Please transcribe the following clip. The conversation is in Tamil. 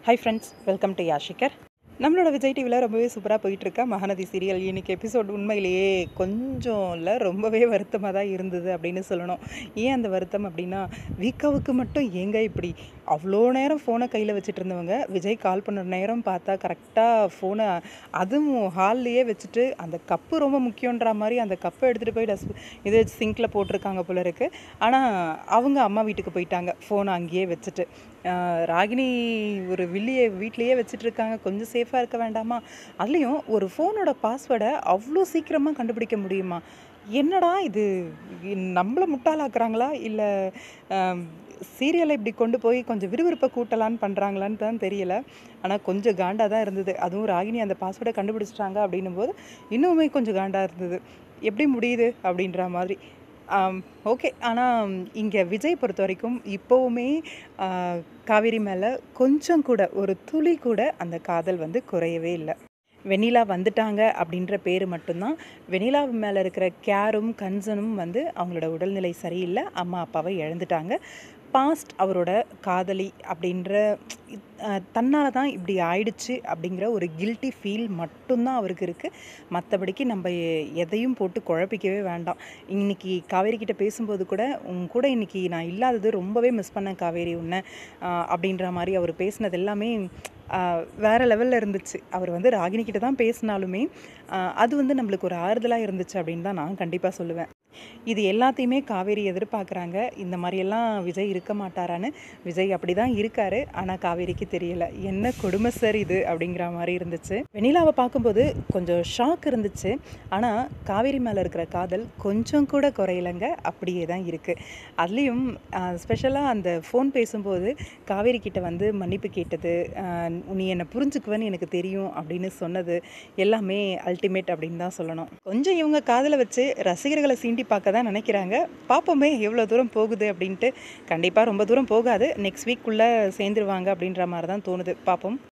ஹாய் ஃப்ரெண்ட்ஸ் வெல்கம் டு யாஷிகர் நம்மளோட விஜய் டிவியில் ரொம்பவே சூப்பராக போயிட்டுருக்க மகாநதி சீரியல் இன்னைக்கு எபிசோட் உண்மையிலேயே கொஞ்சம் இல்லை ரொம்பவே வருத்தமாக தான் இருந்தது அப்படின்னு சொல்லணும் ஏன் அந்த வருத்தம் அப்படின்னா வீக்காவுக்கு மட்டும் ஏங்க இப்படி அவ்வளோ நேரம் ஃபோனை கையில் வச்சுட்டு இருந்தவங்க விஜய் கால் பண்ண நேரம் பார்த்தா கரெக்டாக ஃபோனை அதுவும் ஹால்லையே வச்சுட்டு அந்த கப்பு ரொம்ப முக்கியன்ற மாதிரி அந்த கப்பை எடுத்துகிட்டு போய் டஸ்ட் இது சிங்கில் போட்டிருக்காங்க போல இருக்குது ஆனால் அவங்க அம்மா வீட்டுக்கு போயிட்டாங்க ஃபோனை அங்கேயே வச்சுட்டு ஆஹ் ராகினி ஒரு வில்லியை வீட்லேயே வச்சுட்டு இருக்காங்க கொஞ்சம் சேஃபாக இருக்க வேண்டாமா அதுலேயும் ஒரு ஃபோனோட பாஸ்வேர்டை அவ்வளோ சீக்கிரமாக கண்டுபிடிக்க முடியுமா என்னடா இது நம்மளை முட்டாளாக்குறாங்களா இல்லை சீரியலை இப்படி கொண்டு போய் கொஞ்சம் விறுவிறுப்பை கூட்டலான்னு பண்ணுறாங்களான்னு தான் தெரியல ஆனால் கொஞ்சம் காண்டாக தான் இருந்தது அதுவும் ராகினி அந்த பாஸ்வேர்டை கண்டுபிடிச்சிட்டாங்க அப்படின்னும் போது இன்னுமே கொஞ்சம் காண்டாக இருந்தது எப்படி முடியுது அப்படின்ற மாதிரி ஓகே ஆனால் இங்கே விஜய் பொறுத்த வரைக்கும் இப்போவுமே ஆ, காவேரி மேலே கொஞ்சம் கூட ஒரு துளி கூட அந்த காதல் வந்து குறையவே இல்லை வெண்ணிலா வந்துட்டாங்க அப்படின்ற பேர் மட்டும்தான் வெண்ணிலா மேலே இருக்கிற கேரும் கன்சனும் வந்து அவங்களோட உடல்நிலை சரியில்லை அம்மா அப்பாவை இழந்துட்டாங்க பாஸ்ட் அவரோட காதலி அப்படின்ற தன்னால் தான் இப்படி ஆயிடுச்சு அப்படிங்கிற ஒரு கில்ட்டி ஃபீல் மட்டும்தான் அவருக்கு இருக்குது மற்றபடிக்கு நம்ம எ- எதையும் போட்டு குழப்பிக்கவே வேண்டாம் இன்னைக்கு காவேரி கிட்ட பேசும்போது கூட உன் கூட இன்னைக்கு நான் இல்லாதது ரொம்பவே மிஸ் பண்ணேன் காவேரி உன்னை ஆஹ் அப்படின்ற மாதிரி அவர் பேசினது எல்லாமே ஆஹ் வேற லெவலில் இருந்துச்சு அவர் வந்து ராகினி கிட்ட தான் பேசினாலுமே ஆஹ் அது வந்து நம்மளுக்கு ஒரு ஆறுதலாக இருந்துச்சு அப்படின்னு தான் நான் கண்டிப்பாக சொல்லுவேன் இது எல்லாத்தையுமே காவேரி எதிர்பார்க்குறாங்க இந்த மாதிரியெல்லாம் விஜய் இருக்க மாட்டாரான்னு விஜய் அப்படி தான் இருக்காரு ஆனால் காவேரிக்கு தெரியல என்ன கொடுமை சார் இது அப்படிங்கிற மாதிரி இருந்துச்சு வெண்ணிலாவை பார்க்கும்போது கொஞ்சம் ஷாக் இருந்துச்சு ஆனால் காவேரி மேலே இருக்கிற காதல் கொஞ்சம் கூட குறையலைங்க அப்படியே தான் இருக்குது அதுலேயும் ஸ்பெஷலாக அந்த ஃபோன் பேசும்போது காவேரி கிட்ட வந்து மன்னிப்பு கேட்டது ஆஹ் நீ என்னை புரிஞ்சுக்குவேன்னு எனக்கு தெரியும் அப்படின்னு சொன்னது எல்லாமே அல்டிமேட் அப்படின்னு தான் சொல்லணும் கொஞ்சம் இவங்க காதலை வச்சு ரசிகர்களை சீண்டி பார்க்க தான் நினைக்கிறாங்க பார்ப்போமே எவ்வளோ தூரம் போகுது அப்படின்ட்டு கண்டிப்பாக ரொம்ப தூரம் போகாது நெக்ஸ்ட் வீக்குள்ளே சேர்ந்துருவாங்க அப்படின்ற மாதிரி தான் தோணுது பார்ப்போம்